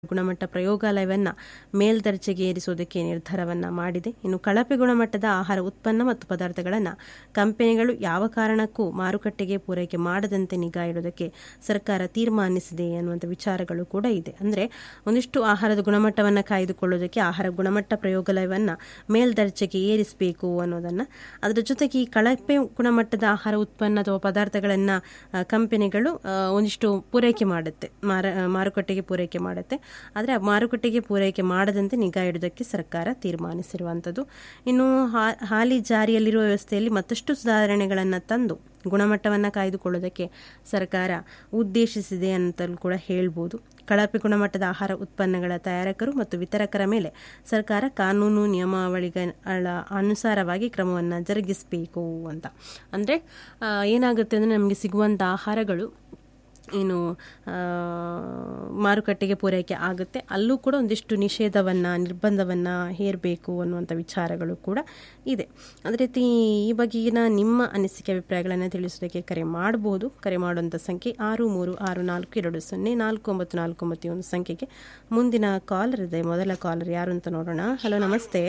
ಗುಣಮಟ್ಟ ಪ್ರಯೋಗಾಲಯವನ್ನು ಮೇಲ್ದರ್ಜೆಗೆ ಏರಿಸುವುದಕ್ಕೆ ನಿರ್ಧಾರವನ್ನು ಮಾಡಿದೆ ಇನ್ನು ಕಳಪೆ ಗುಣಮಟ್ಟದ ಆಹಾರ ಉತ್ಪನ್ನ ಮತ್ತು ಪದಾರ್ಥಗಳನ್ನು ಕಂಪನಿಗಳು ಯಾವ ಕಾರಣಕ್ಕೂ ಮಾರುಕಟ್ಟೆಗೆ ಪೂರೈಕೆ ಮಾಡದಂತೆ ನಿಗಾ ಇಡೋದಕ್ಕೆ ಸರ್ಕಾರ ತೀರ್ಮಾನಿಸಿದೆ ಅನ್ನುವಂಥ ವಿಚಾರಗಳು ಕೂಡ ಇದೆ ಅಂದರೆ ಒಂದಿಷ್ಟು ಆಹಾರದ ಗುಣಮಟ್ಟವನ್ನು ಕಾಯ್ದುಕೊಳ್ಳೋದಕ್ಕೆ ಆಹಾರ ಗುಣಮಟ್ಟ ಪ್ರಯೋಗಾಲಯವನ್ನು ಮೇಲ್ದರ್ಜೆಗೆ ಏರಿಸಬೇಕು ಅನ್ನೋದನ್ನು ಅದರ ಜೊತೆಗೆ ಈ ಕಳಪೆ ಗುಣಮಟ್ಟದ ಆಹಾರ ಉತ್ಪನ್ನ ಅಥವಾ ಪದಾರ್ಥಗಳನ್ನು ಕಂಪನಿಗಳು ಆ, ಒಂದಿಷ್ಟು ಪೂರೈಕೆ ಮಾಡುತ್ತೆ ಮಾರ ಮಾರುಕಟ್ಟೆಗೆ ಪೂರೈಕೆ ಮಾಡುತ್ತೆ ಆದರೆ ಆ ಮಾರುಕಟ್ಟೆಗೆ ಪೂರೈಕೆ ಮಾಡದಂತೆ ನಿಗಾ ಇಡೋದಕ್ಕೆ ಸರ್ಕಾರ ತೀರ್ಮಾನಿಸಿರುವಂಥದ್ದು ಇನ್ನು ಹಾ- ಹಾಲಿ ಜಾರಿಯಲ್ಲಿರುವ ವ್ಯವಸ್ಥೆಯಲ್ಲಿ ಮತ್ತಷ್ಟು ಸುಧಾರಣೆಗಳನ್ನು ತಂದು ಗುಣಮಟ್ಟವನ್ನು ಕಾಯ್ದುಕೊಳ್ಳೋದಕ್ಕೆ ಸರ್ಕಾರ ಉದ್ದೇಶಿಸಿದೆ ಅಂತಲೂ ಕೂಡ ಹೇಳ್ಬೋದು ಕಳಪೆ ಗುಣಮಟ್ಟದ ಆಹಾರ ಉತ್ಪನ್ನಗಳ ತಯಾರಕರು ಮತ್ತು ವಿತರಕರ ಮೇಲೆ ಸರ್ಕಾರ ಕಾನೂನು ನಿಯಮಾವಳಿಗಳ ಅನುಸಾರವಾಗಿ ಕ್ರಮವನ್ನು ಜರುಗಿಸಬೇಕು ಅಂತ ಅಂದರೆ ಏನಾಗುತ್ತೆ ಅಂದರೆ ನಮಗೆ ಸಿಗುವಂಥ ಆಹಾರಗಳು ಏನು ಆ, ಮಾರುಕಟ್ಟೆಗೆ ಪೂರೈಕೆ ಆಗುತ್ತೆ ಅಲ್ಲೂ ಕೂಡ ಒಂದಿಷ್ಟು ನಿಷೇಧವನ್ನು ನಿರ್ಬಂಧವನ್ನು ಹೇರಬೇಕು ಅನ್ನುವಂಥ ವಿಚಾರಗಳು ಕೂಡ ಇದೆ ಅದೇ ರೀತಿ ಈ ಬಗೆಗಿನ ನಿಮ್ಮ ಅನಿಸಿಕೆ ಅಭಿಪ್ರಾಯಗಳನ್ನು ತಿಳಿಸೋದಕ್ಕೆ ಕರೆ ಮಾಡ್ಬೋದು ಕರೆ ಮಾಡುವಂಥ ಸಂಖ್ಯೆ ಆರು ಮೂರು ಆರು ನಾಲ್ಕು ಎರಡು ಸೊನ್ನೆ ನಾಲ್ಕು ಒಂಬತ್ತು ನಾಲ್ಕು ಒಂಬತ್ತು ಈ ಒಂದು ಸಂಖ್ಯೆಗೆ ಮುಂದಿನ ಕಾಲರ್ ಇದೆ ಮೊದಲ ಕಾಲರ್ ಯಾರು ಅಂತ ನೋಡೋಣ ಹಲೋ ನಮಸ್ತೆ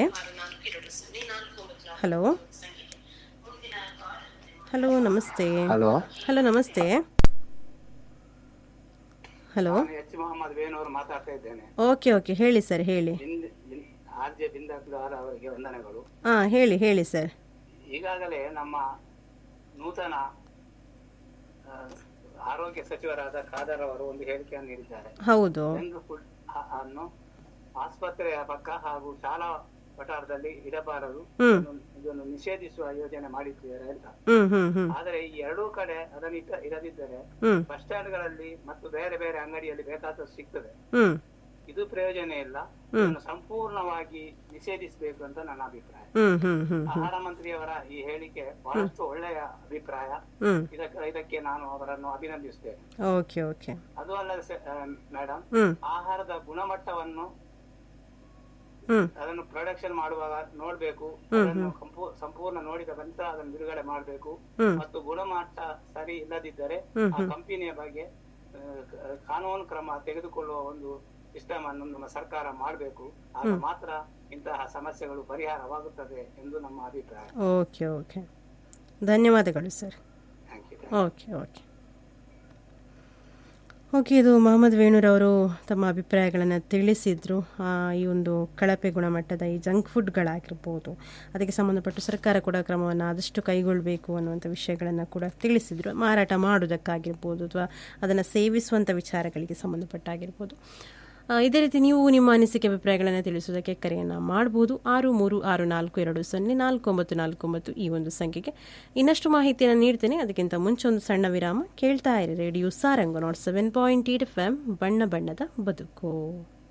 ಹಲೋ ಹಲೋ ನಮಸ್ತೆ ಹಲೋ ಹಲೋ ನಮಸ್ತೆ ಹಲೋ ನಾನು ಎಚ್ ಮೊಹಮ್ಮದ್ ವೇಣೂರು ಮಾತಾಡ್ತಾ ಇದ್ದೇನೆ ಓಕೆ ಓಕೆ ಹೇಳಿ ಸರ್ ಹೇಳಿ ಬಿಂದ್ ಬಿಂದ್- ಆರ್ ಜೆ ಬಿಂದಾಕ್ದಾರ್ ಅವರಿಗೆ ವಂದನೆಗಳು ಹಾಂ ಹೇಳಿ ಹೇಳಿ ಸರ್ ಈಗಾಗಲೇ ನಮ್ಮ ನೂತನ ಆ, ಆರೋಗ್ಯ ಸಚಿವರಾದ ಖಾದರ್ ಅವರು ಒಂದು ಹೇಳಿಕೆಯನ್ನು ನೀಡಿದ್ದಾರೆ ಹೌದು ಜಂಕ್ ಫುಡ್ ಅನ್ನು ಆಸ್ಪತ್ರೆಯ ಪಕ್ಕ ಹಾಗೂ ಶಾಲಾ ವಠಾರದಲ್ಲಿ ಇಡಬಾರದು ಹ್ಮ್. ಇದನ್ನು- ಇದನ್ನು ನಿಷೇಧಿಸುವ ಯೋಜನೆ ಮಾಡಿದ್ದಾರೆ ಅಂತ ಹ್ಮ್ ಹ್ಮ್ ಹ್ಮ್ ಆದರೆ ಈ ಎರಡೂ ಕಡೆ ಅದನ್ನು ಇಟ್ಟ ಇರದಿದ್ದರೆ ಹ್ಮ್ ಬಸ್ ಸ್ಟ್ಯಾಂಡ್ಗಳಲ್ಲಿ ಮತ್ತು ಬೇರೆ ಬೇರೆ ಅಂಗಡಿಯಲ್ಲಿ ಬೇಕಾದಷ್ಟು ಸಿಗ್ತದೆ ಹ್ಮ್ ಇದು ಪ್ರಯೋಜನ ಇಲ್ಲ ಹ್ಮ್. ಇದನ್ನು ಸಂಪೂರ್ಣವಾಗಿ ನಿಷೇಧಿಸಬೇಕು ಅಂತ ನನ್ನ ಅಭಿಪ್ರಾಯ ಹ್ಮ್ ಹ್ಮ್ ಹ್ಮ್ ಆಹಾರ ಮಂತ್ರಿಯವರ ಈ ಹೇಳಿಕೆ ಬಹಳಷ್ಟು ಒಳ್ಳೆಯ ಅಭಿಪ್ರಾಯ ಹ್ಮ್ ಇದಕ್ಕೆ ಇದಕ್ಕೆ ನಾನು ಅವರನ್ನು ಅಭಿನಂದಿಸುತ್ತೇನೆ ಓಕೆ ಓಕೆ ಅದು ಅಲ್ಲದೆ ಮೇಡಮ್ ಹ್ಮ್ ಆಹಾರದ ಗುಣಮಟ್ಟವನ್ನು ಹ್ಮ್ ಅದನ್ನು ಪ್ರೊಡಕ್ಷನ್ ಮಾಡುವಾಗ ನೋಡ್ಬೇಕು ಹ್ಮ್, ಅದನ್ನು ಸಂಪೂ- ಸಂಪೂರ್ಣ ನೋಡಿದ ನಂತರ ಅದನ್ನು ಬಿಡುಗಡೆ ಮಾಡಬೇಕು ಹ್ಮ್ ಮತ್ತು ಗುಣಮಟ್ಟ ಸರಿ ಇಲ್ಲದಿದ್ದರೆ ಹ್ಮ್, ಆ ಕಂಪನಿಯ ಬಗ್ಗೆ ಆ, ಕ- ಕಾನೂನು ಕ್ರಮ ತೆಗೆದುಕೊಳ್ಳುವ ಒಂದು ಸಿಸ್ಟಮ್ ಅನ್ನು ನಮ್ಮ ಸರ್ಕಾರ ಮಾಡಬೇಕು ಆಗ ಮಾತ್ರ ಇಂತಹ ಸಮಸ್ಯೆಗಳು ಪರಿಹಾರವಾಗುತ್ತದೆ ಎಂದು ನಮ್ಮ ಅಭಿಪ್ರಾಯ ಓಕೆ ಓಕೆ ಧನ್ಯವಾದಗಳು sir thank you okay okay okay ಇದು ಮೊಹಮ್ಮದ್ ವೇಣೂರವರು ತಮ್ಮ ಅಭಿಪ್ರಾಯಗಳನ್ನು ತಿಳಿಸಿದ್ರು ಆ, ಈ ಒಂದು ಕಳಪೆ ಗುಣಮಟ್ಟದ ಈ ಜಂಕ್ ಫುಡ್ಗಳಾಗಿರ್ಬೋದು ಅದಕ್ಕೆ ಸಂಬಂಧಪಟ್ಟು ಸರ್ಕಾರ ಕೂಡ ಕ್ರಮವನ್ನು ಆದಷ್ಟು ಕೈಗೊಳ್ಳಬೇಕು ಅನ್ನುವಂಥ ವಿಷಯಗಳನ್ನು ಕೂಡ ತಿಳಿಸಿದ್ರು ಮಾರಾಟ ಮಾಡೋದಕ್ಕಾಗಿರ್ಬೋದು ಅಥವಾ ಅದನ್ನು ಸೇವಿಸುವಂಥ ವಿಚಾರಗಳಿಗೆ ಸಂಬಂಧಪಟ್ಟಾಗಿರ್ಬೋದು ಆ, ಇದೇ ರೀತಿ ನೀವು ನಿಮ್ಮ ಅನಿಸಿಕೆ ಅಭಿಪ್ರಾಯಗಳನ್ನು ತಿಳಿಸೋದಕ್ಕೆ ಕರೆಯನ್ನು ಮಾಡಬಹುದು ಆರು ಮೂರು ಆರು ನಾಲ್ಕು ಎರಡು ಸೊನ್ನೆ ನಾಲ್ಕು ಒಂಬತ್ತು ನಾಲ್ಕು ಒಂಬತ್ತು ಈ ಒಂದು ಸಂಖ್ಯೆಗೆ ಇನ್ನಷ್ಟು ಮಾಹಿತಿಯನ್ನು ನೀಡ್ತೇನೆ ಅದಕ್ಕಿಂತ ಮುಂಚೆ ಒಂದು ಸಣ್ಣ ವಿರಾಮ ಕೇಳ್ತಾ ಇರಿ radio Saranga nought seven point eight F M ಬಣ್ಣ ಬಣ್ಣದ ಬದುಕು